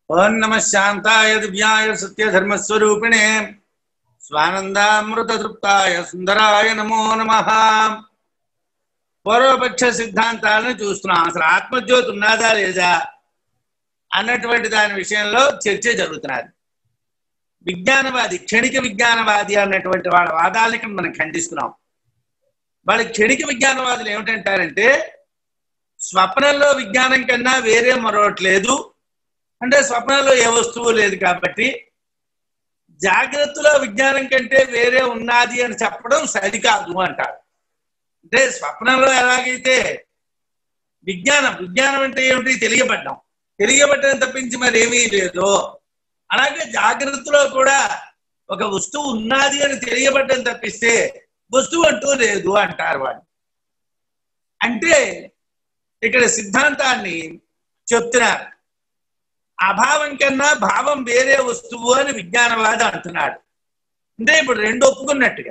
ఓం నమ శాంతాయ దివ్యాయ సత్యధర్మస్వరూపిణే స్వానందామృత తృప్తాయ సుందరాయ నమో నమ పూర్వపక్ష సిద్ధాంతాలను చూస్తున్నాం అసలు ఆత్మజ్యోతి ఉన్నదా లేదా అన్నటువంటి దాని విషయంలో చర్చ జరుగుతున్నది విజ్ఞానవాది క్షణిక విజ్ఞానవాది అన్నటువంటి వాళ్ళ వాదాలకి మనం ఖండిస్తున్నాం వాళ్ళ క్షణిక విజ్ఞానవాదులు ఏమిటంటారంటే స్వప్నంలో విజ్ఞానం కన్నా వేరే మరొకటి లేదు అంటే స్వప్నంలో ఏ వస్తువు లేదు కాబట్టి జాగ్రత్తలో విజ్ఞానం కంటే వేరే ఉన్నది అని చెప్పడం సరికాదు అంటారు అంటే స్వప్నంలో ఎలాగైతే విజ్ఞానం విజ్ఞానం అంటే ఏమిటి తెలియబడ్డం తెలియబడ్డం తప్పించి మరి ఏమీ లేదు అలాగే జాగ్రత్తలో కూడా ఒక వస్తువు ఉన్నది అని తెలియబడ్డం తప్పిస్తే వస్తువు అంటూ లేదు అంటారు వాళ్ళు అంటే ఇక్కడ సిద్ధాంతాన్ని చెప్తున్నారు అభావం కన్నా భావం వేరే వస్తువు అని విజ్ఞానవాది అంటున్నాడు అంటే ఇప్పుడు రెండు ఒప్పుకున్నట్టుగా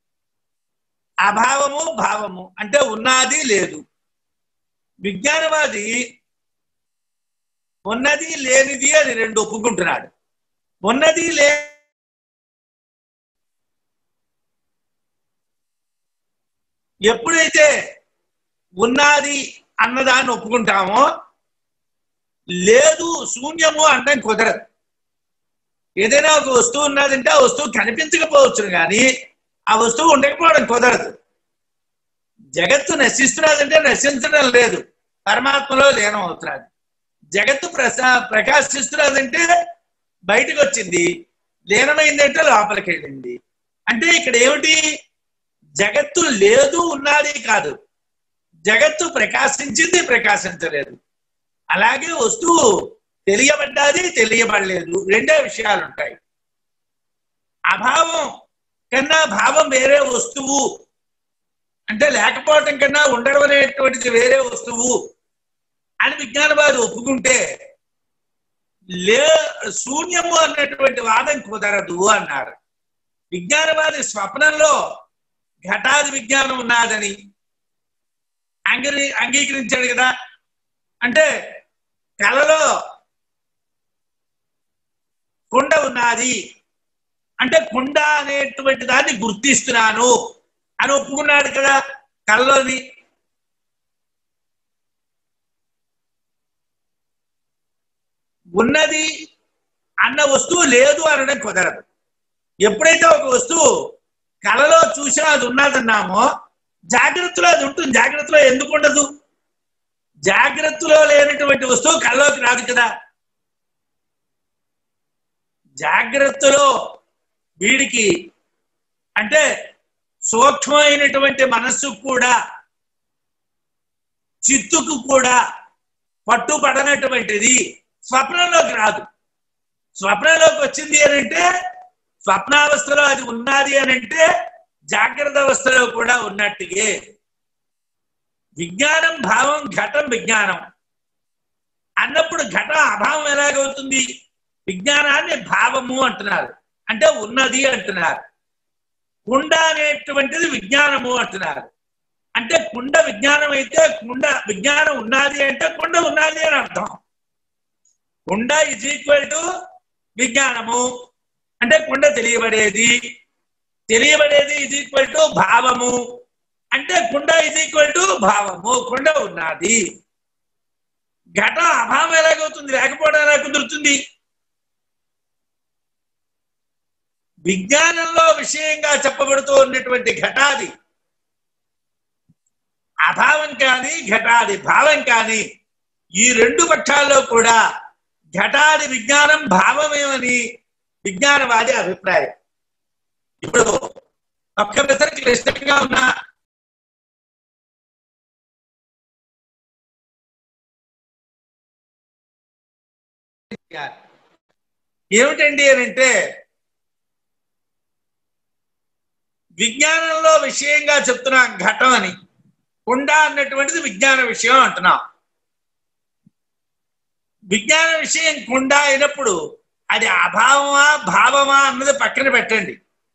అభావము భావము అంటే ఉన్నది లేదు విజ్ఞానవాది ఉన్నది లేనిది అని రెండు ఒప్పుకుంటున్నాడు ఉన్నది లే ఎప్పుడైతే ఉన్నది అన్నదాన్ని ఒప్పుకుంటామో లేదు శూన్యము అంటే కుదరదు ఏదైనా ఒక వస్తువు ఉన్నదంటే ఆ వస్తువు కనిపించకపోవచ్చు కానీ ఆ వస్తువు ఉండకపోవడం కుదరదు జగత్తు నశిస్తున్నదంటే నశించడం లేదు పరమాత్మలో లీనం అవుతున్నది జగత్తు ప్రసా ప్రకాశిస్తున్నదంటే బయటకు వచ్చింది లీనమైందంటే లోపలికి వెళ్ళింది అంటే ఇక్కడ ఏమిటి జగత్తు లేదు ఉన్నది కాదు జగత్తు ప్రకాశించింది ప్రకాశించలేదు అలాగే వస్తువు తెలియబడ్డాది తెలియబడలేదు రెండే విషయాలు ఉంటాయి అభావం కన్నా భావం వేరే వస్తువు అంటే లేకపోవటం కన్నా ఉండడం అనేటువంటిది వేరే వస్తువు అని విజ్ఞానవాది ఒప్పుకుంటే లే శూన్యము అన్నటువంటి వాదం కుదరదు అన్నారు విజ్ఞానవాది స్వప్నంలో ఘటాది విజ్ఞానం ఉన్నదని అంగీ అంగీకరించాడు కదా అంటే కలలో కుండ ఉన్నది అంటే కుండ అనేటువంటి దాన్ని గుర్తిస్తున్నాను అని ఒప్పుకున్నాడు కదా కళ్ళలోని ఉన్నది అన్న వస్తువు లేదు అనడం కుదరదు ఎప్పుడైతే ఒక వస్తువు కళలో చూసినా అది ఉన్నదన్నామో జాగ్రత్తలో అది ఉంటుంది జాగ్రత్తలో ఎందుకు ఉండదు జాగ్రత్తలో లేనటువంటి వస్తువు కళ్ళలోకి రాదు కదా జాగ్రత్తలో వీడికి అంటే సూక్ష్మమైనటువంటి మనస్సు కూడా చిత్తుకు కూడా పట్టుపడనటువంటిది స్వప్నంలోకి రాదు స్వప్నంలోకి వచ్చింది అని అంటే స్వప్నావస్థలో అది ఉన్నది అని అంటే జాగ్రత్త అవస్థలో కూడా ఉన్నట్టుగే విజ్ఞానం భావం ఘటం విజ్ఞానం అన్నప్పుడు ఘట అభావం ఎలాగవుతుంది విజ్ఞానాన్ని భావము అంటున్నారు అంటే ఉన్నది అంటున్నారు కుండ అనేటువంటిది విజ్ఞానము అంటున్నారు అంటే కుండ విజ్ఞానం అయితే కుండ విజ్ఞానం ఉన్నది అంటే కుండ ఉన్నది అని అర్థం కుండ ఇజ్ ఈక్వల్ టు విజ్ఞానము అంటే కుండ తెలియబడేది తెలియబడేది ఇజ్ ఈక్వల్ టు భావము అంటే కుండ ఇజ్ ఈక్వల్ టు భావము కుండ ఉన్నది ఘట అభావం ఎలాగవుతుంది లేకపోవడం ఎలా కుదురుతుంది విజ్ఞానంలో విషయంగా చెప్పబడుతూ ఉన్నటువంటి ఘటాది అభావం కానీ ఘటాది భావం కానీ ఈ రెండు పక్షాల్లో కూడా ఘటాది విజ్ఞానం భావమేమని విజ్ఞానవాది అభిప్రాయం ఇప్పుడు ఒక్క మెసరు క్లిష్టంగా ఉన్న ఏమిటండి అని అంటే విజ్ఞానంలో విషయంగా చెప్తున్నాం ఘటం అని కుండ అన్నటువంటిది విజ్ఞాన విషయం అంటున్నాం విజ్ఞాన విషయం కుండ అయినప్పుడు అది అభావమా భావమా అన్నది పక్కన పెట్టండి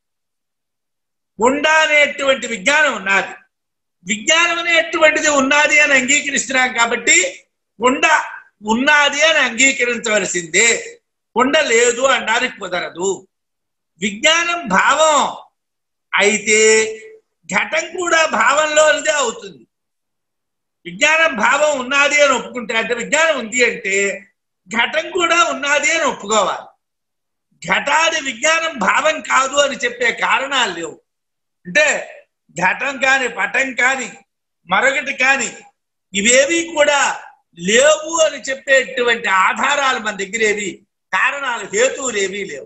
కుండ అనేటువంటి విజ్ఞానం ఉన్నది విజ్ఞానం అనేటువంటిది ఉన్నది అని అంగీకరిస్తున్నాం కాబట్టి కుండ ఉన్నది అని అంగీకరించవలసిందే కుండ లేదు అనడానికి కుదరదు విజ్ఞానం భావం అయితే ఘటం కూడా భావంలోనిదే అవుతుంది విజ్ఞానం భావం ఉన్నది అని ఒప్పుకుంటే అంటే విజ్ఞానం ఉంది అంటే ఘటం కూడా ఉన్నది అని ఒప్పుకోవాలి ఘటాది విజ్ఞానం భావం కాదు అని చెప్పే కారణాలు లేవు అంటే ఘటం కాని పటం కాని మరొకటి కాని ఇవేవి కూడా లేవు అని చెప్పేటువంటి ఆధారాలు మన దగ్గర ఏవి కారణాలు హేతువులు ఏవీ లేవు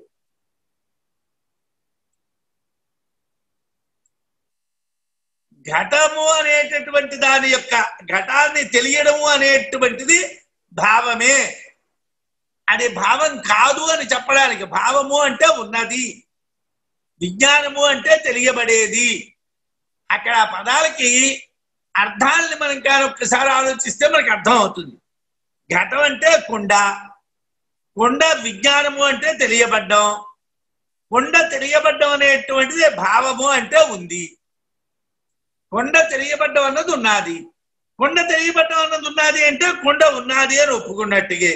ఘటము అనేటటువంటి దాని యొక్క ఘటాన్ని తెలియడము అనేటువంటిది భావమే అది భావం కాదు అని చెప్పడానికి భావము అంటే ఉన్నది విజ్ఞానము అంటే తెలియబడేది అక్కడ ఆ పదాలకి అర్థాలని మనం కానీ ఒక్కసారి ఆలోచిస్తే మనకు అర్థం అవుతుంది ఘటం అంటే కుండ కుండ విజ్ఞానము అంటే తెలియబడ్డం కుండ తెలియబడ్డం అనేటువంటిది భావము అంటే ఉంది కొండ తెలియబడ్డం అన్నది ఉన్నది కొండ తెలియబడ్డం అన్నది ఉన్నది అంటే కొండ ఉన్నది అని ఒప్పుకున్నట్టుగే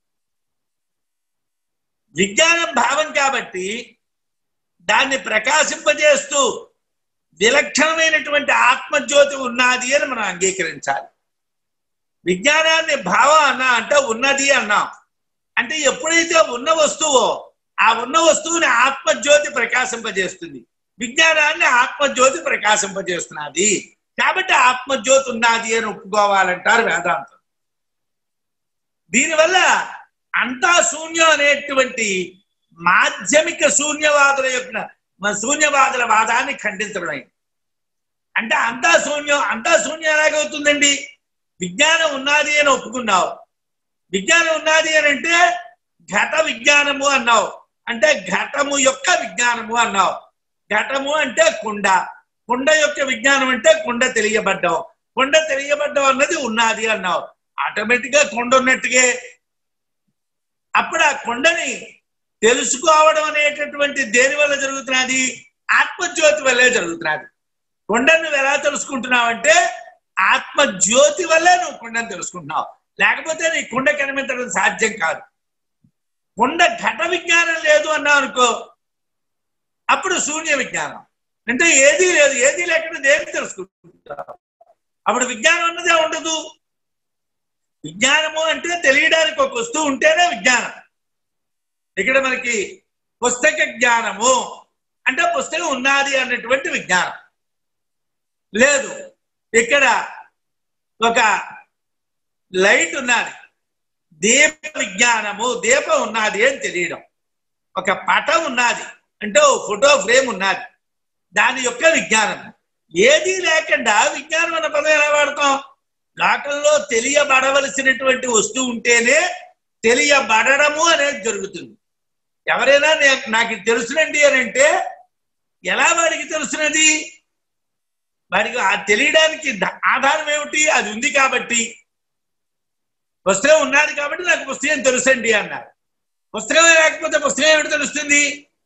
విజ్ఞానం భావం కాబట్టి దాన్ని ప్రకాశింపజేస్తూ విలక్షణమైనటువంటి ఆత్మజ్యోతి ఉన్నది అని మనం అంగీకరించాలి విజ్ఞానాన్ని భావం అన్నా అంటే ఉన్నది అన్నాం అంటే ఎప్పుడైతే ఉన్న వస్తువో ఆ ఉన్న వస్తువుని ఆత్మజ్యోతి ప్రకాశింపజేస్తుంది విజ్ఞానాన్ని ఆత్మజ్యోతి ప్రకాశింపజేస్తున్నది కాబట్టి ఆత్మజ్యోతి ఉన్నది అని ఒప్పుకోవాలంటారు వేదాంతం దీనివల్ల అంతా శూన్యం అనేటువంటి మాధ్యమిక శూన్యవాదుల యొక్క మన శూన్యవాదుల వాదాన్ని ఖండించడం అయింది అంటే అంతా శూన్యం అంతా శూన్యం ఎలాగవుతుందండి విజ్ఞానం ఉన్నది అని ఒప్పుకున్నావు విజ్ఞానం ఉన్నది అని అంటే ఘట విజ్ఞానము అన్నావు అంటే ఘటము యొక్క విజ్ఞానము అన్నావు ఘటము అంటే కుండ కుండ యొక్క విజ్ఞానం అంటే కుండ తెలియబడ్డం కుండ తెలియబడ్డం అన్నది ఉన్నది అన్నావు ఆటోమేటిక్ గా కొండ ఉన్నట్టుగా అప్పుడు ఆ కొండని తెలుసుకోవడం అనేటటువంటి దేని వల్ల జరుగుతున్నది ఆత్మజ్యోతి వల్లే జరుగుతున్నది కొండను నువ్వు ఎలా తెలుసుకుంటున్నావు అంటే ఆత్మజ్యోతి వల్లే నువ్వు కొండను తెలుసుకుంటున్నావు లేకపోతే నీ కొండ కనిపించడం సాధ్యం కాదు కొండ ఘట విజ్ఞానం లేదు అన్నావు అనుకో అప్పుడు శూన్య విజ్ఞానం అంటే ఏదీ లేదు ఏదీ లేకుండా దేని తెలుసుకుంటావు అప్పుడు విజ్ఞానం అన్నదే ఉండదు విజ్ఞానము అంటే తెలియడానికి ఒక వస్తువు ఉంటేనే విజ్ఞానం ఇక్కడ మనకి పుస్తక జ్ఞానము అంటే పుస్తకం ఉన్నది అన్నటువంటి విజ్ఞానం లేదు ఇక్కడ ఒక లైట్ ఉన్నది దీప విజ్ఞానము దీపం ఉన్నది అని తెలియడం ఒక పటం ఉన్నది అంటే ఓ ఫోటో ఫ్రేమ్ ఉన్నది దాని యొక్క విజ్ఞానం ఏదీ లేకుండా విజ్ఞానం అన్న పదం ఎలా వాడతాం లోకంలో తెలియబడవలసినటువంటి వస్తువు ఉంటేనే తెలియబడము అనేది జరుగుతుంది ఎవరైనా నే- నాకు ఇది తెలుసునండి అని అంటే ఎలా వాడికి తెలుసున్నది వాడికి ఆ తెలియడానికి ద- ఆధారం ఏమిటి అది ఉంది కాబట్టి పుస్తకం ఉన్నది కాబట్టి నాకు పుస్తకం తెలుసండి అన్నారు పుస్తకమే లేకపోతే పుస్తకం ఏమిటి తెలుస్తుంది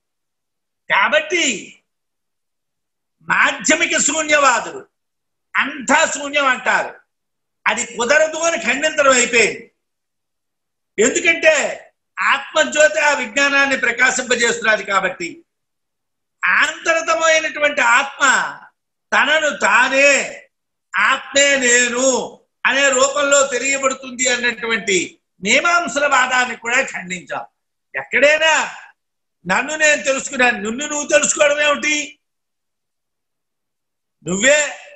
కాబట్టి మాధ్యమిక శూన్యవాదులు అంతా శూన్యం అంటారు అది కుదరదు అని ఖండించడం అయిపోయింది ఎందుకంటే ఆత్మజ్యోతి ఆ విజ్ఞానాన్ని ప్రకాశింపజేస్తున్నది కాబట్టి ఆంతరతమైనటువంటి ఆత్మ తనను తానే ఆత్మే నేను అనే రూపంలో తెలియబడుతుంది అన్నటువంటి మీమాంసల వాదాన్ని కూడా ఖండించాం ఎక్కడైనా నన్ను నేను తెలుసుకున్నాను నిన్ను నువ్వు తెలుసుకోవడం ఏమిటి నువ్వే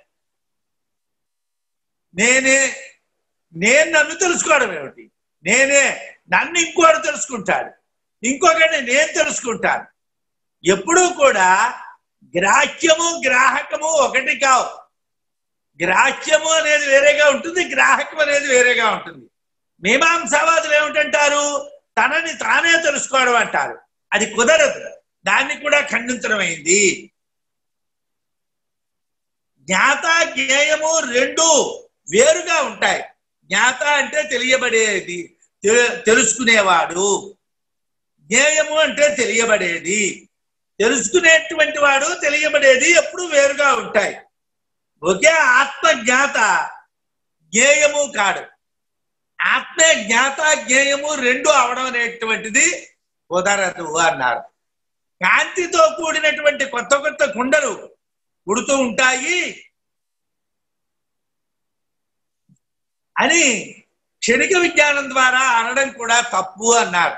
నేనే నేను నన్ను తెలుసుకోవడం ఏమిటి నేనే నన్ను ఇంకోటి తెలుసుకుంటాడు ఇంకొకటి నేను తెలుసుకుంటాను ఎప్పుడూ కూడా గ్రాహ్యము గ్రాహకము ఒకటి కావు గ్రాహ్యము అనేది వేరేగా ఉంటుంది గ్రాహకం అనేది వేరేగా ఉంటుంది మీమాంసావాదులు ఏమిటంటారు తనని తానే తెలుసుకోవడం అంటారు అది కుదరదు దాన్ని కూడా ఖండించడం అయింది జ్ఞాత జ్ఞేయము రెండు వేరుగా ఉంటాయి జ్ఞాత అంటే తెలియబడేది తె- తెలుసుకునేవాడు జ్ఞేయము అంటే తెలియబడేది తెలుసుకునేటువంటి వాడు తెలియబడేది ఎప్పుడు వేరుగా ఉంటాయి ఒకే ఆత్మ జ్ఞాత జ్ఞేయము కాడు ఆత్మే జ్ఞాత జ్ఞేయము రెండు అవడం అనేటువంటిది కుదరదు అన్నారు కాంతితో కూడినటువంటి కొత్త కొత్త కుండలు పుడుతూ ఉంటాయి అని క్షణిక విజ్ఞానం ద్వారా అనడం కూడా తప్పు అన్నారు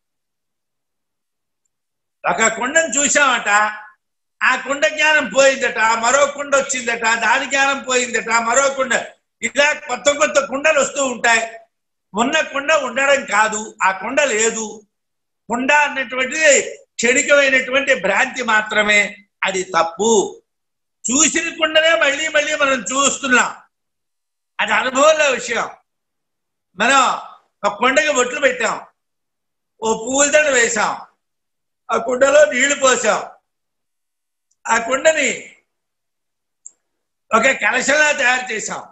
ఒక కుండను చూసామట ఆ కుండ జ్ఞానం పోయిందట మరో కుండ వచ్చిందట దాని జ్ఞానం పోయిందట మరో కుండ ఇలా కొత్త కొత్త కుండలు వస్తూ ఉంటాయి ఉన్న కుండ ఉండడం కాదు ఆ కుండ లేదు కుండ అన్నటువంటిది క్షణికమైనటువంటి భ్రాంతి మాత్రమే అది తప్పు చూసిన కుండనే మళ్ళీ మళ్ళీ మనం చూస్తున్నాం అది అనుభవంలో విషయం మనం ఒక కుండకి బొట్లు పెట్టాం ఓ పువ్వుల దండ వేశాం ఆ కుండలో నీళ్లు పోసాం ఆ కుండని ఒక కలశంలా తయారు చేశాం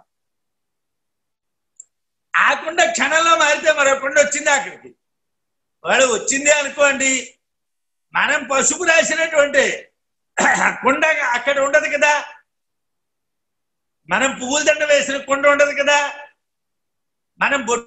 ఆ కుండ క్షణంలో మారితే మరో కుండ వచ్చింది అక్కడికి వాడు వచ్చింది అనుకోండి మనం పసుపు రాసినటువంటి కుండ అక్కడ ఉండదు కదా మనం పువ్వుల దండ వేసిన కుండ ఉండదు కదా మనం బొ-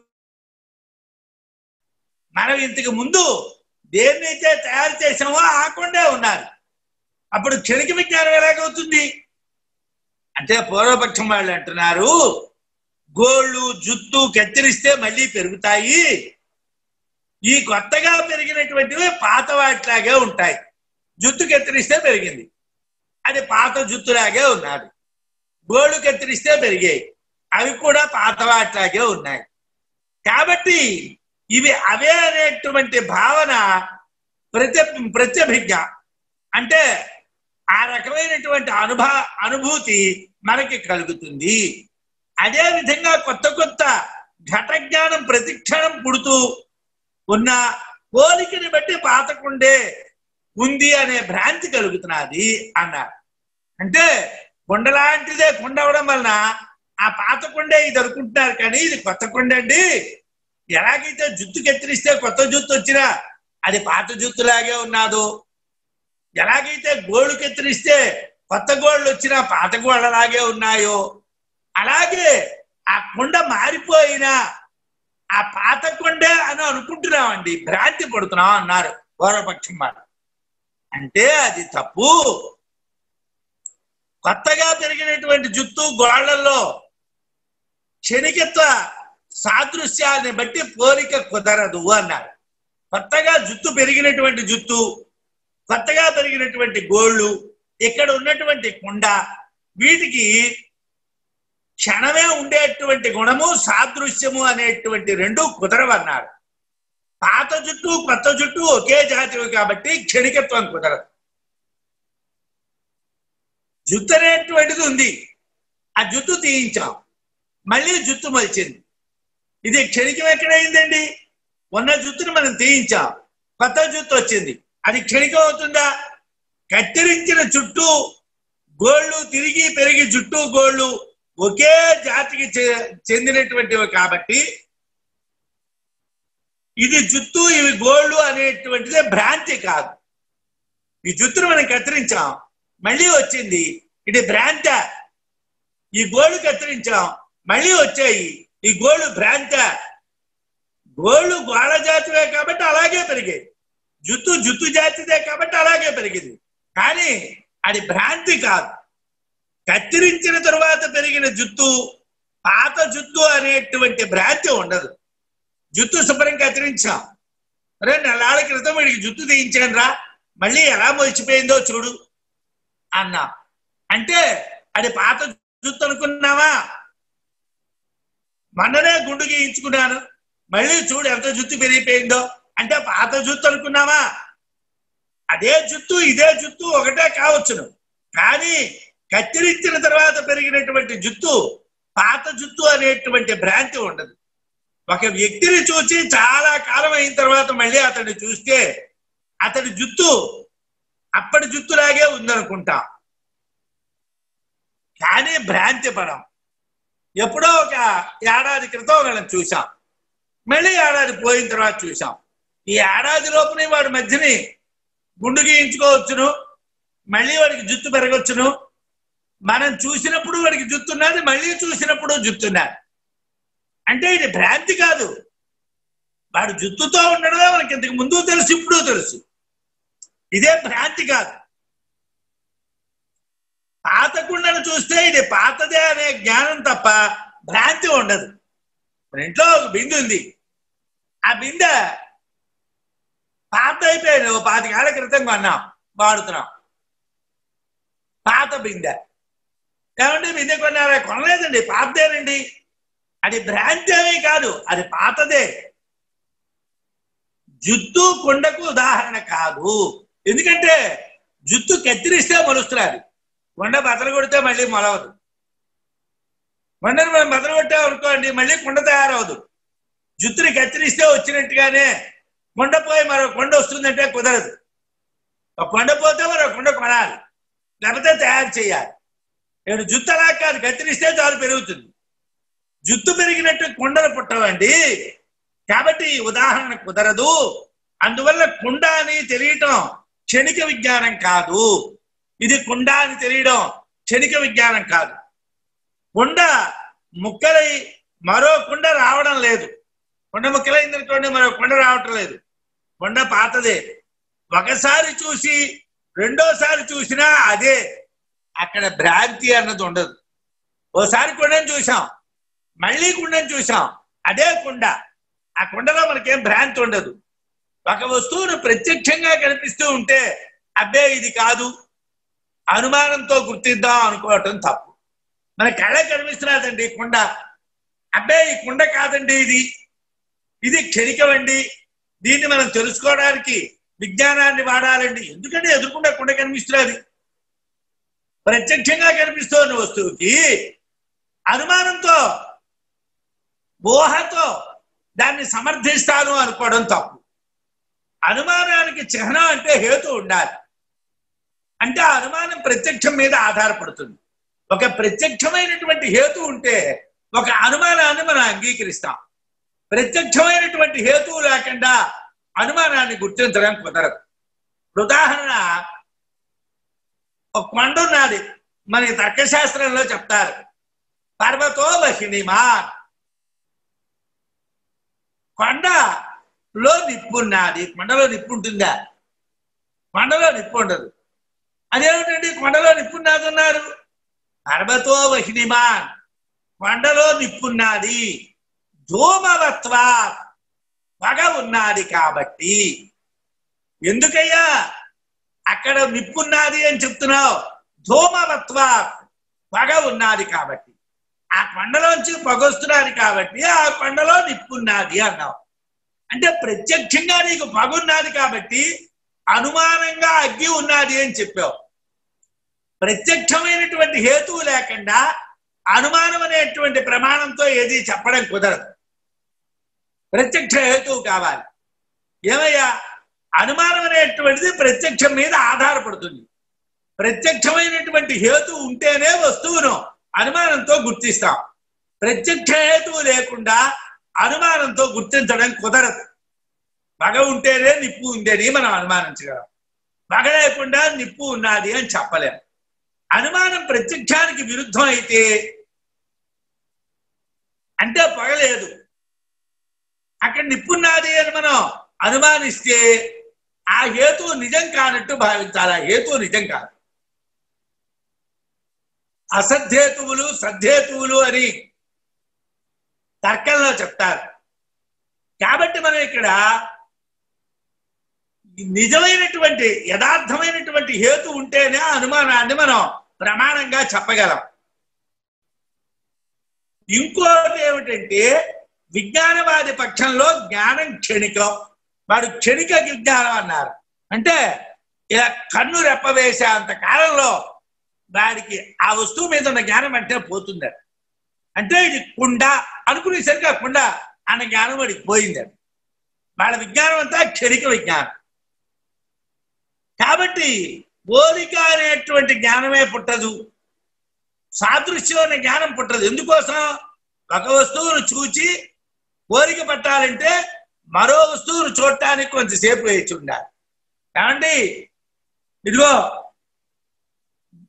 మనం ఇంతకు ముందు దేన్నైతే తయారు చేసామో ఆ కుండే ఉన్నారు అప్పుడు క్షణిక విజ్ఞానం ఎలాగవుతుంది అంటే పూర్వపక్షం వాళ్ళు అంటున్నారు గోళ్ళు జుత్తు కత్తిరిస్తే మళ్ళీ పెరుగుతాయి ఈ కొత్తగా పెరిగినటువంటివి పాత వాటిలాగే ఉంటాయి జుత్తు కత్తిరిస్తే పెరిగింది అది పాత జుత్తులాగే ఉన్నది గోళ్ళు కత్తిరిస్తే పెరిగాయి అవి కూడా పాత వాటిలాగే ఉన్నాయి కాబట్టి ఇవి అవే అనేటువంటి భావన ప్రత్య ప్రత్యభిజ్ఞ అంటే ఆ రకమైనటువంటి అనుభా అనుభూతి మనకి కలుగుతుంది అదే విధంగా కొత్త కొత్త ఘట జ్ఞానం ప్రతిక్షణం పుడుతూ ఉన్న పోలికని బట్టి పాతకుండే ఉంది అనే భ్రాంతి కలుగుతున్నది అన్నారు అంటే కుండ లాంటిదే కుండ అవడం వలన ఆ పాత కుండే ఇది అనుకుంటున్నారు కానీ ఇది కొత్త కుండ అండి ఎలాగైతే జుత్తు కత్తిరిస్తే కొత్త జుత్తు వచ్చినా అది పాత జుత్తులాగే ఉన్నాదో ఎలాగైతే గోళ్ళు కత్తిరిస్తే కొత్త గోళ్ళు వచ్చినా పాత గోళ్ళలాగే ఉన్నాయో అలాగే ఆ కుండ మారిపోయినా ఆ పాత కొండే అని అనుకుంటున్నామండి భ్రాంతి పడుతున్నాం అన్నారు పూర్వపక్షం మాట అంటే అది తప్పు కొత్తగా పెరిగినటువంటి జుత్తు గోళ్లలో క్షణికత్వ సాదృశ్యాన్ని బట్టి పోలిక కుదరదు అన్నారు కొత్తగా జుత్తు పెరిగినటువంటి జుత్తు కొత్తగా పెరిగినటువంటి గోళ్ళు ఇక్కడ ఉన్నటువంటి కుండ వీటికి క్షణమే ఉండేటువంటి గుణము సాదృశ్యము అనేటువంటి రెండు కుదరవన్నారు పాత జుట్టు కొత్త జుట్టు ఒకే జాతివి కాబట్టి క్షణికత్వం కుదరదు జుత్తు అనేటువంటిది ఉంది ఆ జుట్టు తీయించాం మళ్ళీ జుత్తు మలిచింది ఇది క్షణికం ఎక్కడైందండి ఉన్న జుట్టును మనం తీయించాం కొత్త జుత్తు వచ్చింది అది క్షణికం అవుతుందా కత్తిరించిన చుట్టూ గోళ్ళు తిరిగి పెరిగి జుట్టు గోళ్ళు ఒకే జాతికి చె- చెందినటువంటివి కాబట్టి ఇది జుత్తు ఇవి గోళ్ళు అనేటువంటిదే భ్రాంతి కాదు ఈ జుత్తును మనం కత్తిరించాం మళ్ళీ వచ్చింది ఇది భ్రాంత ఈ గోళ్ళు కత్తిరించాం మళ్ళీ వచ్చాయి ఈ గోళ్ళు భ్రాంత గోళ్ళు గోళ్ళ జాతివే కాబట్టి అలాగే పెరిగాయి జుత్తు జుత్తు జాతిదే కాబట్టి అలాగే పెరిగింది కానీ అది భ్రాంతి కాదు కత్తిరించిన తరువాత పెరిగిన జుత్తు పాత జుత్తు అనేటువంటి భ్రాంతి ఉండదు జుత్తు శుభ్రం కత్తిరించాం అరే నెలాళ్ళ క్రితం వీడికి జుత్తు తీయించాను రా మళ్ళీ ఎలా మొలిచిపోయిందో చూడు అన్నా అంటే అది పాత జుత్తు అనుకున్నావా మొన్ననే గుండు గీయించుకున్నాను మళ్ళీ చూడు ఎంత జుత్తు పెరిగిపోయిందో అంటే పాత జుత్తు అనుకున్నావా అదే జుత్తు ఇదే జుత్తు ఒకటే కావచ్చును కానీ కత్తిరించిన తర్వాత పెరిగినటువంటి జుత్తు పాత జుత్తు అనేటువంటి భ్రాంతి ఉండదు ఒక వ్యక్తిని చూసి చాలా కాలం అయిన తర్వాత మళ్ళీ అతన్ని చూస్తే అతడి జుత్తు అప్పటి జుత్తులాగే ఉందనుకుంటాం కానీ భ్రాంతి పడం ఎప్పుడో ఒక ఏడాది క్రితం వాళ్ళని చూసాం మళ్ళీ ఏడాది పోయిన తర్వాత చూసాం ఈ ఏడాది లోపునే వాడి మధ్యని గుండు గీయించుకోవచ్చును మళ్ళీ వాడికి జుత్తు పెరగొచ్చును మనం చూసినప్పుడు వాడికి జుత్తున్నది మళ్ళీ చూసినప్పుడు జుత్తున్నది అంటే ఇది భ్రాంతి కాదు వాడు జుత్తుతో ఉండడమే మనకి ఇంతకు ముందు తెలుసు ఇప్పుడు తెలుసు ఇదే భ్రాంతి కాదు పాత కుండను చూస్తే ఇది పాతదే అనే జ్ఞానం తప్ప భ్రాంతి ఉండదు మన ఇంట్లో ఒక బిందె ఉంది ఆ బిందె పాత అయిపోయింది ఓ పాతికేళ్ల క్రితం కొన్నాం వాడుతున్నాం పాత బిందె ఏమంటే బిందె కొన్నారా కొనలేదండి పాతదేనండి అది భ్రాంతి ఏమీ కాదు అది పాతదే జుత్తు కొండకు ఉదాహరణ కాదు ఎందుకంటే జుత్తు కత్తిరిస్తే మొలుస్తున్నారు కొండ బదలు కొడితే మళ్ళీ మొలవదు కొండను మనం బదలు కొట్టాం అనుకోండి మళ్ళీ కొండ తయారవదు జుత్తుని కత్తిరిస్తే వచ్చినట్టుగానే కొండ పోయి మరో కొండ వస్తుందంటే కుదరదు ఒక కొండ పోతే మరో కొండ కొనాలి లేకపోతే తయారు చేయాలి నేను జుత్తు అలా కాదు కత్తిరిస్తే చాలు పెరుగుతుంది జుత్తు పెరిగినట్టు కొండలు పుట్టవండి కాబట్టి ఈ ఉదాహరణ కుదరదు అందువల్ల కుండ అని తెలియటం క్షణిక విజ్ఞానం కాదు ఇది కుండ అని తెలియడం క్షణిక విజ్ఞానం కాదు కుండ ముక్కలై మరో కుండ రావడం లేదు కొండ ముక్కలైంది అనుకోండి మరో కొండ రావటం లేదు కొండ పాతదే ఒకసారి చూసి రెండోసారి చూసినా అదే అక్కడ భ్రాంతి అన్నది ఉండదు ఓసారి కుండను చూసాం మళ్ళీ కుండను చూసాం అదే కుండ ఆ కుండలో మనకేం భ్రాంతి ఉండదు ఒక వస్తువును ప్రత్యక్షంగా కనిపిస్తూ ఉంటే అబ్బే ఇది కాదు అనుమానంతో గుర్తిద్దాం అనుకోవటం తప్పు మన కళ్ళ కనిపిస్తున్నదండి కుండ అబ్బే ఈ కుండ కాదండి ఇది ఇది క్షణికమండి దీన్ని మనం తెలుసుకోవడానికి విజ్ఞానాన్ని వాడాలండి ఎందుకంటే ఎదుర్కొంటే కుండ కనిపిస్తున్నది ప్రత్యక్షంగా కనిపిస్తున్న వస్తువుకి అనుమానంతో ఊహతో దాన్ని సమర్థిస్తాను అనుకోవడం తప్పు అనుమానానికి చిహ్నం అంటే హేతు ఉండాలి అంటే ఆ అనుమానం ప్రత్యక్షం మీద ఆధారపడుతుంది ఒక ప్రత్యక్షమైనటువంటి హేతు ఉంటే ఒక అనుమానాన్ని మనం అంగీకరిస్తాం ప్రత్యక్షమైనటువంటి హేతువు లేకుండా అనుమానాన్ని గుర్తించడం కుదరదు ఉదాహరణ ఒక కొండ ఉన్నది మనకి తర్కశాస్త్రంలో చెప్తారు పర్వతో వహినిమా కొండలో నిప్పు ఉన్నది కొండలో నిప్పు ఉంటుందా కొండలో నిప్పు ఉండదు అదేమిటండి కొండలో నిప్పు ఉన్నది అన్నారు పర్వతో వహినిమాన్ కొండలో నిప్పున్నది ధూమవత్వ పగ ఉన్నది కాబట్టి ఎందుకయ్యా అక్కడ నిప్పున్నది అని చెప్తున్నావు ధూమవత్వ పగ ఉన్నది కాబట్టి ఆ కొండలోంచి పొగొస్తున్నది కాబట్టి ఆ కొండలో నిప్పున్నది అన్నావు అంటే ప్రత్యక్షంగా నీకు పగున్నది కాబట్టి అనుమానంగా అగ్గి ఉన్నది అని చెప్పావు ప్రత్యక్షమైనటువంటి హేతువు లేకుండా అనుమానం అనేటువంటి ప్రమాణంతో ఏది చెప్పడం కుదరదు ప్రత్యక్ష హేతువు కావాలి ఏమయ్యా అనుమానం అనేటువంటిది ప్రత్యక్షం మీద ఆధారపడుతుంది ప్రత్యక్షమైనటువంటి హేతు ఉంటేనే వస్తువును అనుమానంతో గుర్తిస్తాం ప్రత్యక్ష హేతువు లేకుండా అనుమానంతో గుర్తించడం కుదరదు పగ ఉంటేనే నిప్పు ఉందని మనం అనుమానించగలం పగ లేకుండా నిప్పు ఉన్నది అని చెప్పలేం అనుమానం ప్రత్యక్షానికి విరుద్ధం అయితే అంటే పగలేదు అక్కడ నిప్పున్నది అని మనం అనుమానిస్తే ఆ హేతువు నిజం కానట్టు భావించాలి ఆ హేతువు నిజం కాదు అసద్ధేతువులు సద్ధేతువులు అని తర్కంలో చెప్తారు కాబట్టి మనం ఇక్కడ నిజమైనటువంటి యథార్థమైనటువంటి హేతు ఉంటేనే ఆ అనుమానాన్ని మనం ప్రమాణంగా చెప్పగలం ఇంకోటి ఏమిటంటే విజ్ఞానవాది పక్షంలో జ్ఞానం క్షణికం వాడు క్షణిక విజ్ఞానం అన్నారు అంటే ఇలా కన్ను రెప్పవేసే అంత కాలంలో వాడికి ఆ వస్తువు మీద ఉన్న జ్ఞానం అంటే పోతుంది అంటే ఇది కుండ అనుకునేసరికి ఆ కుండ అన్న జ్ఞానం వాడికి పోయింది వాళ్ళ విజ్ఞానం అంతా క్షణిక విజ్ఞానం కాబట్టి పోలిక అనేటువంటి జ్ఞానమే పుట్టదు సాదృశ్యం అనే జ్ఞానం పుట్టదు ఎందుకోసం ఒక వస్తువును చూచి కోరిక పట్టాలంటే మరో వస్తువును చూడటానికి కొంచెంసేపు వేచి ఉండాలి ఏమండి ఇదిగో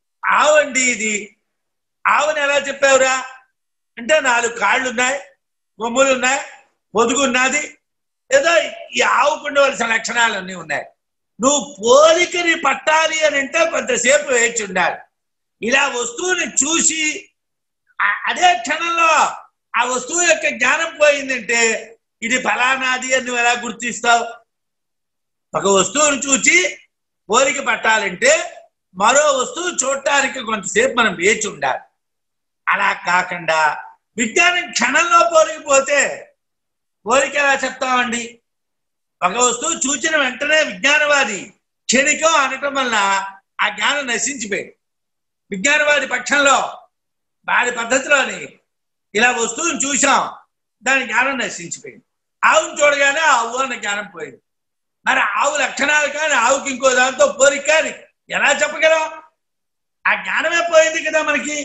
ఆవండి ఇది ఆవుని ఎలా చెప్పావురా అంటే నాలుగు కాళ్ళు ఉన్నాయి కొమ్ములు ఉన్నాయి పొదుగు ఉన్నది ఏదో ఈ ఆవుకు ఉండవలసిన లక్షణాలు అన్నీ ఉన్నాయి నువ్వు పోలికని పట్టాలి అని అంటే కొంతసేపు వేచి ఉండాలి ఇలా వస్తువుని చూసి ఆ- అదే క్షణంలో ఆ వస్తువు యొక్క జ్ఞానం పోయిందంటే ఇది ఫలానాది అని నువ్వు ఎలా గుర్తిస్తావు ఒక వస్తువును చూచి పోలిక పట్టాలంటే మరో వస్తువు చూడటానికి కొంతసేపు మనం వేచి ఉండాలి అలా కాకుండా విజ్ఞానం క్షణంలో పోలికిపోతే పోలిక ఎలా చెప్తామండి ఒక వస్తువు చూచిన వెంటనే విజ్ఞానవాది క్షణికం అనటం వలన ఆ జ్ఞానం నశించిపోయింది విజ్ఞానవాది పక్షంలో వాడి పద్ధతిలోని ఇలా వస్తువుని చూసాం దాని జ్ఞానం నశించిపోయింది ఆవును చూడగానే ఆవు అన్న జ్ఞానం పోయింది మరి ఆవు లక్షణాలు కానీ ఆవుకి ఇంకో దాంతో పోలిక కానీ ఎలా చెప్పగలం ఆ జ్ఞానమే పోయింది కదా మనకి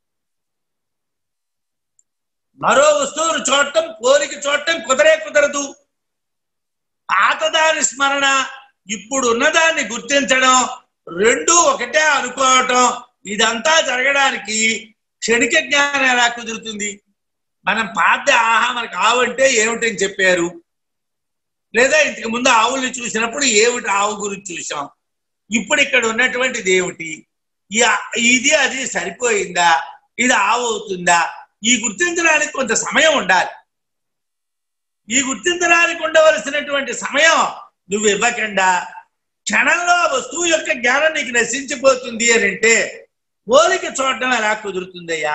మరో వస్తువును చూడటం పోలిక చూడటం కుదరే కుదరదు పాతదాని స్మరణ ఇప్పుడు ఉన్నదాన్ని గుర్తించడం రెండు ఒకటే అనుకోవటం ఇదంతా జరగడానికి క్షణిక జ్ఞానం ఎలా కుదురుతుంది మనం పాత ఆహా మనకు ఆవు అంటే ఏమిటని చెప్పారు లేదా ఇంతకు ముందు ఆవుల్ని చూసినప్పుడు ఏమిటి ఆవు గురించి చూసాం ఇప్పుడు ఇక్కడ ఉన్నటువంటిది ఏమిటి ఈ ఆ- ఇది అది సరిపోయిందా ఇది ఆవు అవుతుందా ఈ గుర్తించడానికి కొంత సమయం ఉండాలి ఈ గుర్తించడానికి ఉండవలసినటువంటి సమయం నువ్వు ఇవ్వకుండా క్షణంలో ఆ వస్తువు యొక్క జ్ఞానం నీకు నశించిపోతుంది అని అంటే పోలిక చూడడం ఎలా కుదురుతుందయ్యా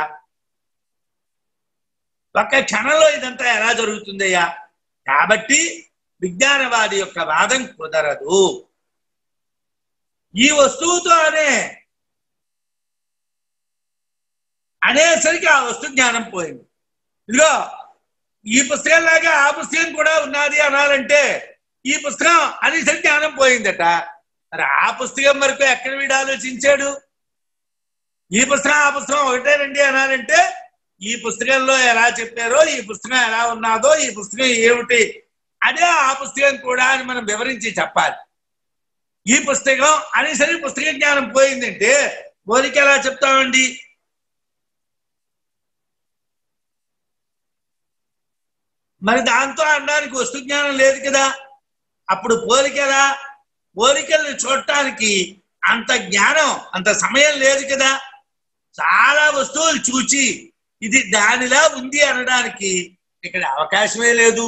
ఒక్క క్షణంలో ఇదంతా ఎలా జరుగుతుందయ్యా కాబట్టి విజ్ఞానవాది యొక్క వాదం కుదరదు ఈ వస్తువుతోనే అనేసరికి ఆ వస్తు జ్ఞానం పోయింది ఇదిగో ఈ పుస్తకం లాగా ఆ పుస్తకం కూడా ఉన్నది అనాలంటే ఈ పుస్తకం అనేసరికి జ్ఞానం పోయిందట మరి ఆ పుస్తకం వరకు ఎక్కడ వీడు ఆలోచించాడు ఈ పుస్తకం ఆ పుస్తకం ఒకటేనండి అనాలంటే ఈ పుస్తకంలో ఎలా చెప్పారో ఈ పుస్తకం ఎలా ఉన్నదో ఈ పుస్తకం ఏమిటి అదే ఆ పుస్తకం కూడా అని మనం వివరించి చెప్పాలి ఈ పుస్తకం అనేసరికి పుస్తక జ్ఞానం పోయిందంటే పోలిక ఎలా చెప్తామండి మరి దాంతో అనడానికి వస్తు జ్ఞానం లేదు కదా అప్పుడు పోలికలా పోలికల్ని చూడటానికి అంత జ్ఞానం అంత సమయం లేదు కదా చాలా వస్తువులు చూచి ఇది దానిలా ఉంది అనడానికి ఇక్కడ అవకాశమే లేదు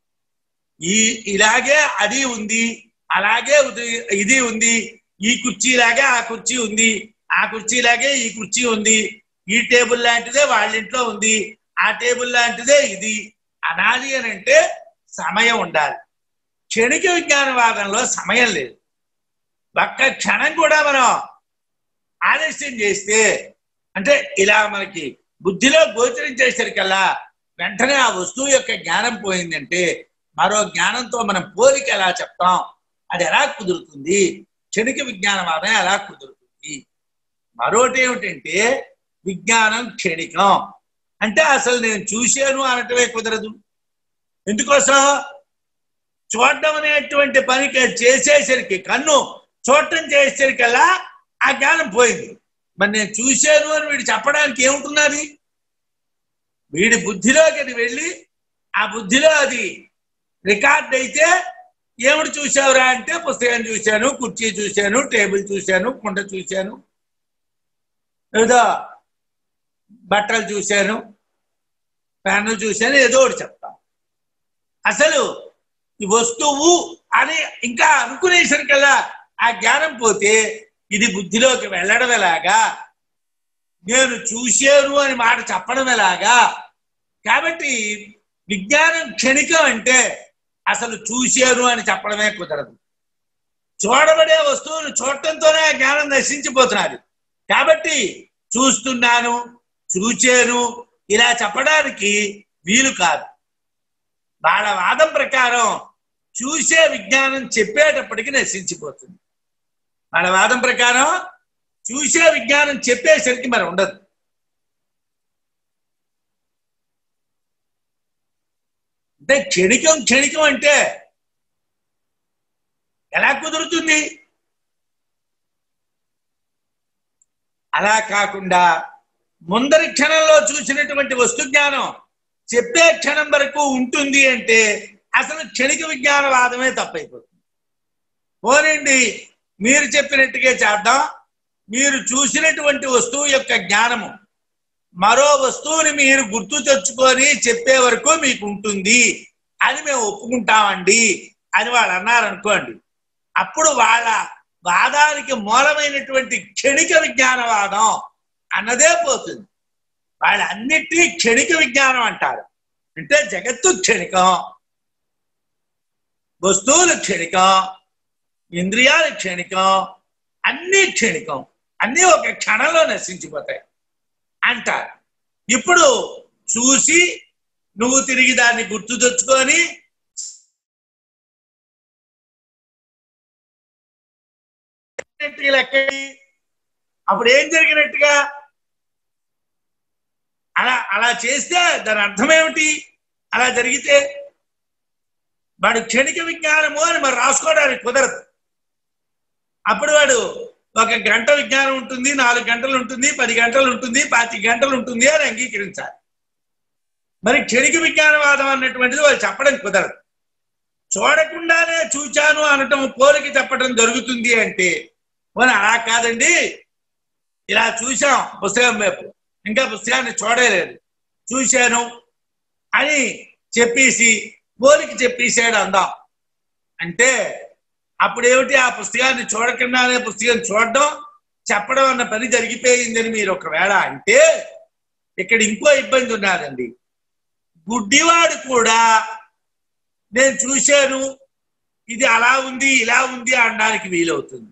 ఈ ఇలాగే అది ఉంది అలాగే ఉది- ఇది ఉంది ఈ కుర్చీలాగే ఆ కుర్చీ ఉంది ఆ కుర్చీలాగే ఈ కుర్చీ ఉంది ఈ టేబుల్ లాంటిదే వాళ్ళ ఇంట్లో ఉంది ఆ టేబుల్ లాంటిదే ఇది అనాలి అని అంటే సమయం ఉండాలి క్షణిక విజ్ఞానవాదంలో సమయం లేదు ఒక్క క్షణం కూడా మనం ఆలస్యం చేస్తే అంటే ఇలా మనకి బుద్ధిలో గోచరించేసరికల్లా వెంటనే ఆ వస్తువు యొక్క జ్ఞానం పోయిందంటే మరో జ్ఞానంతో మనం పోలిక ఎలా చెప్తాం అది ఎలా కుదురుతుంది క్షణిక విజ్ఞానవాదం ఎలా కుదురుతుంది మరోటి ఏమిటంటే విజ్ఞానం క్షణికం అంటే అసలు నేను చూశాను అనటమే కుదరదు ఎందుకోసం చూడడం అనేటువంటి పనికి చేసేసరికి కన్ను చూడటం చేసేసరికల్లా ఆ జ్ఞానం పోయింది మరి నేను చూశాను అని వీడు చెప్పడానికి ఏముంటున్నది వీడి బుద్ధిలోకి అది వెళ్ళి ఆ బుద్ధిలో అది రికార్డ్ అయితే ఏమిటి చూసావురా అంటే పుస్తకం చూశాను కుర్చీ చూశాను టేబుల్ చూశాను కుండ చూశాను ఏదో బట్టలు చూశాను ఫ్యాన్లు చూశాను ఏదో ఒకటి చెప్తాం అసలు ఈ వస్తువు అని ఇంకా అనుకునేసరికల్లా ఆ జ్ఞానం పోతే ఇది బుద్ధిలోకి వెళ్ళడం ఎలాగా నేను చూశాను అని మాట చెప్పడం ఎలాగా కాబట్టి విజ్ఞానం క్షణికం అంటే అసలు చూశాను అని చెప్పడమే కుదరదు చూడబడే వస్తువును చూడటంతోనే ఆ జ్ఞానం నశించిపోతున్నది కాబట్టి చూస్తున్నాను చూచాను ఇలా చెప్పడానికి వీలు కాదు వాళ్ళ వాదం ప్రకారం చూసే విజ్ఞానం చెప్పేటప్పటికి నశించిపోతుంది వాళ్ళ వాదం ప్రకారం చూసే విజ్ఞానం చెప్పేసరికి మరి ఉండదు అంటే క్షణికం క్షణికం అంటే ఎలా కుదురుతుంది అలా కాకుండా ముందరి క్షణంలో చూసినటువంటి వస్తు జ్ఞానం చెప్పే క్షణం వరకు ఉంటుంది అంటే అసలు క్షణిక విజ్ఞానవాదమే తప్పైపోతుంది పోనండి మీరు చెప్పినట్టుగా చేద్దాం మీరు చూసినటువంటి వస్తువు యొక్క జ్ఞానము మరో వస్తువుని మీరు గుర్తు తెచ్చుకొని చెప్పే వరకు మీకు ఉంటుంది అని మేము ఒప్పుకుంటామండి అని వాళ్ళు అన్నారు అనుకోండి అప్పుడు వాళ్ళ వాదానికి మూలమైనటువంటి క్షణిక విజ్ఞానవాదం అన్నదే పోతుంది వాళ్ళు అన్నిటినీ క్షణిక విజ్ఞానం అంటారు అంటే జగత్తు క్షణికం వస్తువులు క్షణికం ఇంద్రియాలు క్షణికం అన్నీ క్షణికం అన్నీ ఒక క్షణంలో నశించిపోతాయి అంటారు ఇప్పుడు చూసి నువ్వు తిరిగి దాన్ని గుర్తు తెచ్చుకొని లెక్కడి అప్పుడు ఏం జరిగినట్టుగా అలా అలా చేస్తే దాని అర్థం ఏమిటి అలా జరిగితే వాడు క్షణిక విజ్ఞానము అని మరి రాసుకోవడానికి కుదరదు అప్పుడు వాడు ఒక గంట విజ్ఞానం ఉంటుంది నాలుగు గంటలు ఉంటుంది పది గంటలు ఉంటుంది పాతి గంటలు ఉంటుంది అని అంగీకరించాలి మరి క్షణిక విజ్ఞానవాదం అన్నటువంటిది వాళ్ళు చెప్పడం కుదరదు చూడకుండానే చూచాను అనటం పోలికి చెప్పడం జరుగుతుంది అంటే మరి అలా కాదండి ఇలా చూసాం పుస్తకం వైపు ఇంకా పుస్తకాన్ని చూడలేదు చూశాను అని చెప్పేసి పోలికి చెప్పేసాడు అందాం అంటే అప్పుడేమిటి ఆ పుస్తకాన్ని చూడకుండానే పుస్తకం చూడడం చెప్పడం అన్న పని జరిగిపోయిందని మీరు ఒకవేళ అంటే ఇక్కడ ఇంకో ఇబ్బంది ఉన్నదండి గుడ్డివాడు కూడా నేను చూశాను ఇది అలా ఉంది ఇలా ఉంది అనడానికి వీలవుతుంది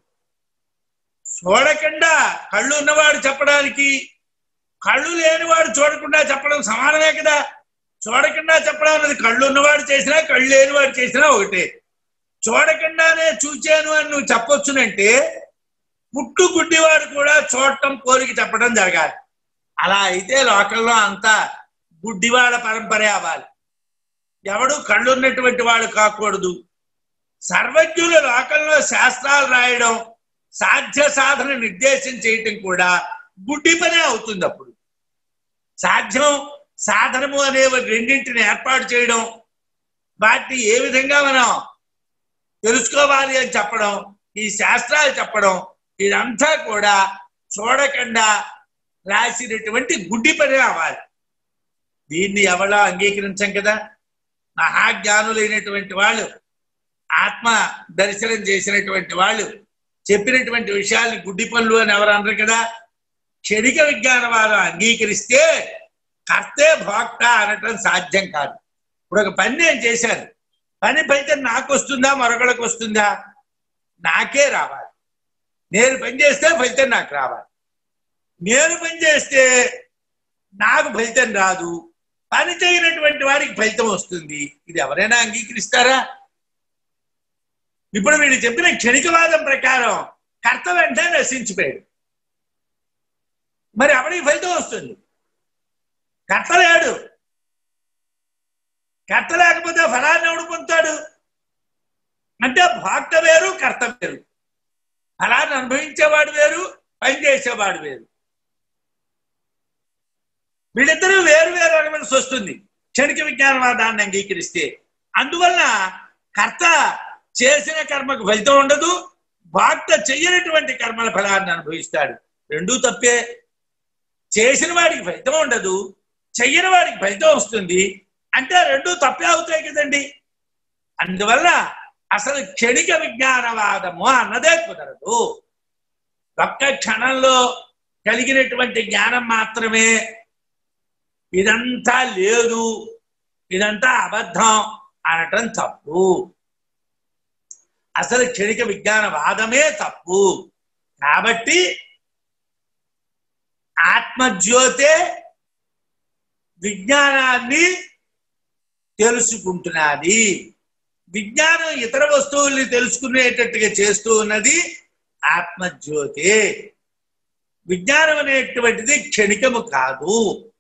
చూడకుండా కళ్ళు ఉన్నవాడు చెప్పడానికి కళ్ళు లేనివాడు చూడకుండా చెప్పడం సమానమే కదా చూడకుండా చెప్పడం అనేది కళ్ళు ఉన్నవాడు చేసినా కళ్ళు లేనివాడు చేసినా ఒకటే చూడకుండానే చూచాను అని నువ్వు చెప్పొచ్చునంటే పుట్టు గుడ్డివాడు కూడా చూడటం కోరిక చెప్పడం జరగాలి అలా అయితే లోకంలో అంతా గుడ్డివాడ పరంపరే అవ్వాలి ఎవడు కళ్ళున్నటువంటి వాడు కాకూడదు సర్వజ్ఞుల లోకంలో శాస్త్రాలు రాయడం సాధ్య సాధన నిర్దేశం చేయటం కూడా గుడ్డి పనే అవుతుంది అప్పుడు సాధ్యం సాధనము అనే రెండింటిని ఏర్పాటు చేయడం వాటిని ఏ విధంగా మనం తెలుసుకోవాలి అని చెప్పడం ఈ శాస్త్రాలు చెప్పడం ఇదంతా కూడా చూడకుండా రాసినటువంటి గుడ్డి పని అవ్వాలి దీన్ని ఎవరో అంగీకరించం కదా మహాజ్ఞానులైనటువంటి వాళ్ళు ఆత్మ దర్శనం చేసినటువంటి వాళ్ళు చెప్పినటువంటి విషయాల్ని గుడ్డి పనులు అని ఎవరు అనరు కదా క్షణిక విజ్ఞానవాదం అంగీకరిస్తే కర్తే భోక్త అనటం సాధ్యం కాదు ఇప్పుడు ఒక పని నేను చేశాను పని ఫలితం నాకు వస్తుందా మరొకరికి వస్తుందా నాకే రావాలి నేను పని చేస్తే ఫలితం నాకు రావాలి నేను పని చేస్తే నాకు ఫలితం రాదు పని చేయనటువంటి వాడికి ఫలితం వస్తుంది ఇది ఎవరైనా అంగీకరిస్తారా ఇప్పుడు వీళ్ళు చెప్పిన క్షణికవాదం ప్రకారం కర్త వెంటనే నశించిపోయాడు మరి ఎవరికి ఫలితం వస్తుంది కర్త లేడు కర్త లేకపోతే ఫలాన్ని ఎవడు పొందుతాడు అంటే భోక్త వేరు కర్త వేరు ఫలాన్ని అనుభవించేవాడు వేరు పని చేసేవాడు వేరు వీళ్ళిద్దరూ వేరు వేరు అనవలసి వస్తుంది క్షణిక విజ్ఞానవాదాన్ని అంగీకరిస్తే అందువల్ల కర్త చేసిన కర్మకు ఫలితం ఉండదు భక్త చెయ్యనటువంటి కర్మల ఫలాన్ని అనుభవిస్తాడు రెండూ తప్పే చేసిన వాడికి ఫలితం ఉండదు చెయ్యని వాడికి ఫలితం వస్తుంది అంటే రెండూ తప్పే అవుతాయి కదండి అందువల్ల అసలు క్షణిక విజ్ఞానవాదము అన్నదే కుదరదు ఒక్క క్షణంలో కలిగినటువంటి జ్ఞానం మాత్రమే ఇదంతా లేదు ఇదంతా అబద్ధం అనటం తప్పు అసలు క్షణిక విజ్ఞానవాదమే తప్పు కాబట్టి ఆత్మజ్యోతే విజ్ఞానాన్ని తెలుసుకుంటున్నది విజ్ఞానం ఇతర వస్తువుల్ని తెలుసుకునేటట్టుగా చేస్తూ ఉన్నది ఆత్మజ్యోతే విజ్ఞానం అనేటువంటిది క్షణికము కాదు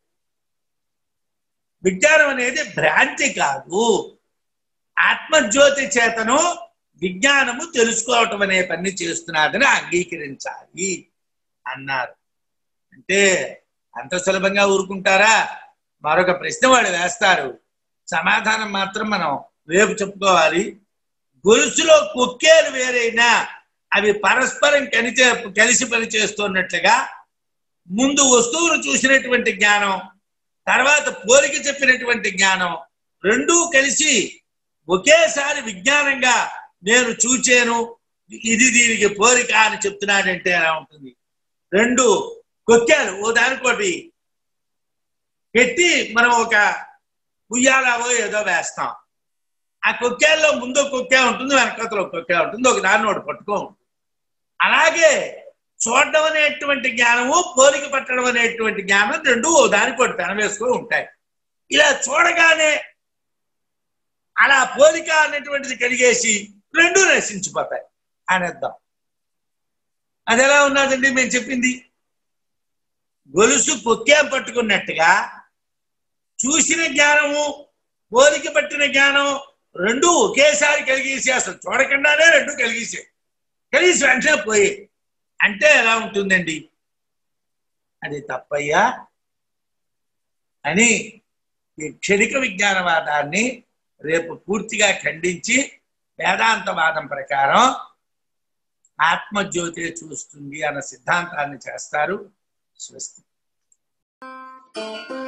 విజ్ఞానం అనేది భ్రాంతి కాదు ఆత్మజ్యోతి చేతను విజ్ఞానము తెలుసుకోవటం అనే పని చేస్తున్నదని అంగీకరించాలి అన్నారు అంటే అంత సులభంగా ఊరుకుంటారా మరొక ప్రశ్న వాళ్ళు వేస్తారు సమాధానం మాత్రం మనం రేపు చెప్పుకోవాలి గొలుసులో కుక్కేలు వేరైనా అవి పరస్పరం కలిచే కలిసి పనిచేస్తున్నట్లుగా ముందు వస్తువును చూసినటువంటి జ్ఞానం తర్వాత పోలిక చెప్పినటువంటి జ్ఞానం రెండూ కలిసి ఒకేసారి విజ్ఞానంగా నేను చూచాను ఇది దీనికి పోలిక అని చెప్తున్నాడంటే ఎలా ఉంటుంది రెండు కొక్కాలు ఓ దానికోటి పెట్టి మనం ఒక ఉయ్యాలావో ఏదో వేస్తాం ఆ కొక్కేల్లో ముందు కొక్కే ఉంటుంది వెనకతలో కొక్కే ఉంటుంది ఒక దాన్ని ఒకటి పట్టుకో ఉంటుంది అలాగే చూడడం అనేటువంటి జ్ఞానము పోలిక పట్టడం అనేటువంటి జ్ఞానం రెండు ఓ దానికోటి పెనవేసుకొని ఉంటాయి ఇలా చూడగానే అలా పోలిక అనేటువంటిది కడిగేసి రెండు నశించిపోతాయి అనేద్దాం అది ఎలా ఉన్నదండి మేము చెప్పింది గొలుసు కొక్కేం పట్టుకున్నట్టుగా చూసిన జ్ఞానము పోలిక పట్టిన జ్ఞానం రెండు ఒకేసారి కలిగేసి అసలు చూడకుండానే రెండు కలిగేసే కలిసి వెంటనే పోయి అంటే ఎలా ఉంటుందండి అది తప్పయ్యా అని ఈ క్షణిక విజ్ఞానవాదాన్ని రేపు పూర్తిగా ఖండించి వేదాంతవాదం ప్రకారం ఆత్మజ్యోతి చూస్తుంది అన్న సిద్ధాంతాన్ని చేస్తారు స్వస్తి